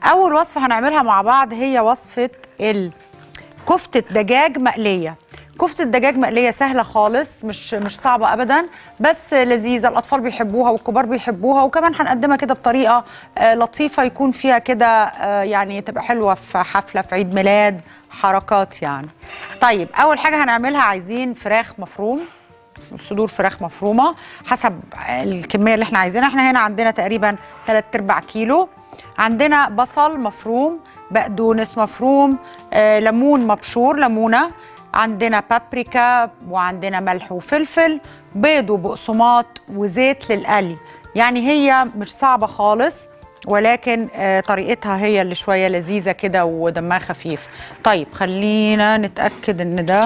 اول وصفه هنعملها مع بعض هي وصفه ال كفته دجاج مقليه كفته دجاج مقليه سهله خالص مش مش صعبه ابدا بس لذيذه الاطفال بيحبوها والكبار بيحبوها وكمان هنقدمها كده بطريقه آه، لطيفه يكون فيها كده آه، يعني تبقى حلوه في حفله في عيد ميلاد حركات يعني طيب اول حاجه هنعملها عايزين فراخ مفروم صدور فراخ مفرومه حسب الكميه اللي احنا عايزينها احنا هنا عندنا تقريبا 3 ارباع كيلو عندنا بصل مفروم بقدونس مفروم آه ليمون مبشور ليمونه عندنا بابريكا وعندنا ملح وفلفل بيض وبقسماط وزيت للقلي يعني هي مش صعبه خالص ولكن آه طريقتها هي اللي شويه لذيذه كده ودمها خفيف طيب خلينا نتاكد ان ده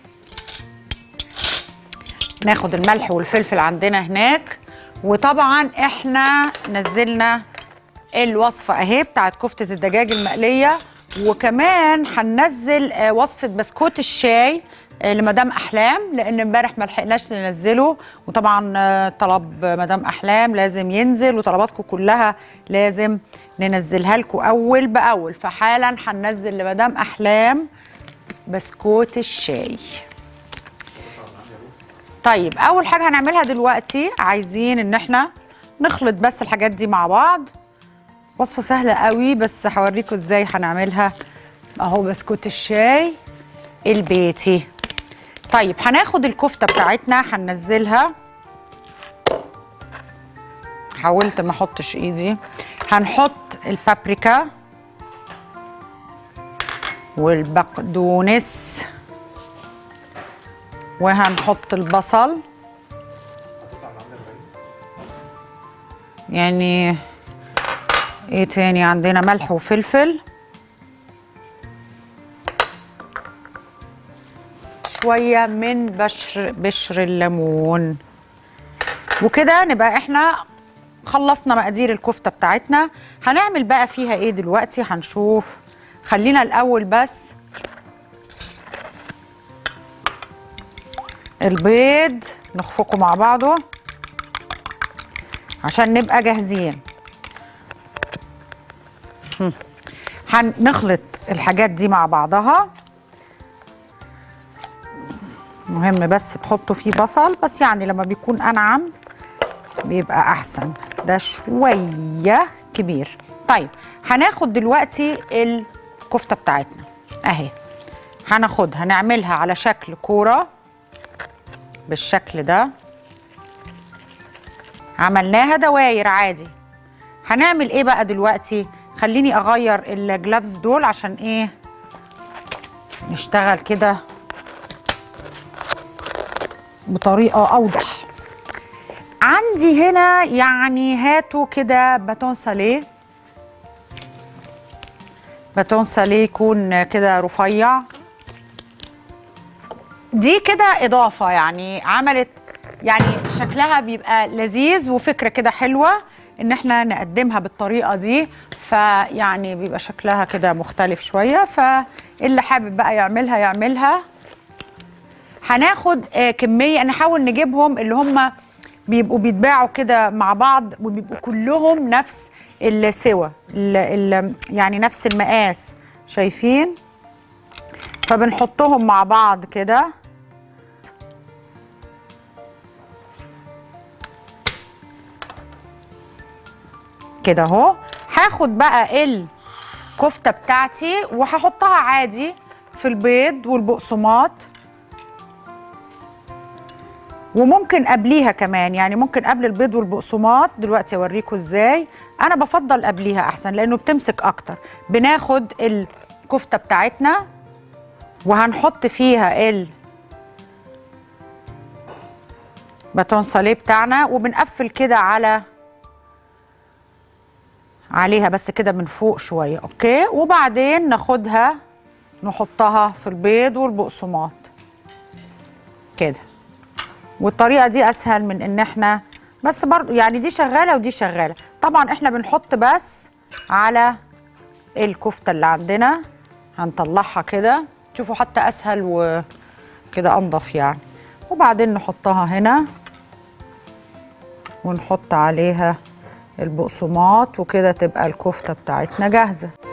ناخد الملح والفلفل عندنا هناك وطبعا احنا نزلنا الوصفه اهي بتاعت كفته الدجاج المقليه وكمان هننزل آه، وصفه بسكوت الشاي آه، لمدام احلام لان امبارح ما لحقناش ننزله وطبعا آه، طلب مدام احلام لازم ينزل وطلباتكم كلها لازم ننزلها لكم اول باول فحالا هننزل لمدام احلام بسكوت الشاي طيب اول حاجه هنعملها دلوقتي عايزين ان احنا نخلط بس الحاجات دي مع بعض وصفه سهله قوي بس هوريكم ازاي هنعملها اهو بسكوت الشاي البيتي طيب هناخد الكفته بتاعتنا هننزلها حاولت ما احطش ايدي هنحط البابريكا والبقدونس وهنحط البصل يعني ايه تاني عندنا ملح وفلفل شوية من بشر بشر الليمون وكده نبقى احنا خلصنا مقادير الكفتة بتاعتنا هنعمل بقى فيها ايه دلوقتي هنشوف خلينا الاول بس البيض نخفقه مع بعضه عشان نبقى جاهزين هم. هنخلط الحاجات دي مع بعضها مهم بس تحطوا فيه بصل بس يعني لما بيكون انعم بيبقى احسن ده شويه كبير طيب هناخد دلوقتي الكفته بتاعتنا اهي هناخدها نعملها على شكل كوره بالشكل ده عملناها دواير عادي هنعمل ايه بقى دلوقتي خليني اغير الجلافز دول عشان ايه نشتغل كده بطريقه اوضح عندي هنا يعني هاتوا كده باتون ساليه باتون ساليه يكون كده رفيع دي كده اضافه يعني عملت يعني شكلها بيبقى لذيذ وفكره كده حلوه ان احنا نقدمها بالطريقه دي فيعني بيبقى شكلها كده مختلف شويه فاللي حابب بقى يعملها يعملها هناخد آه، كميه نحاول نجيبهم اللي هم بيبقوا بيتباعوا كده مع بعض وبيبقوا كلهم نفس السوى ال- ال- يعني نفس المقاس شايفين فبنحطهم مع بعض كده كده اهو هاخد بقى الكفته بتاعتي وهحطها عادي في البيض والبقسماط وممكن قبليها كمان يعني ممكن قبل البيض والبقسماط دلوقتي اوريكم ازاي انا بفضل قبليها احسن لانه بتمسك اكتر بناخد الكفته بتاعتنا وهنحط فيها ال باتون ساليه بتاعنا وبنقفل كده على عليها بس كده من فوق شويه اوكي وبعدين ناخدها نحطها في البيض والبقسماط كده والطريقه دي اسهل من ان احنا بس برضو يعني دي شغاله ودي شغاله طبعا احنا بنحط بس على الكفته اللي عندنا هنطلعها كده شوفوا حتى اسهل وكده انضف يعني وبعدين نحطها هنا ونحط عليها البقسماط وكده تبقى الكفته بتاعتنا جاهزه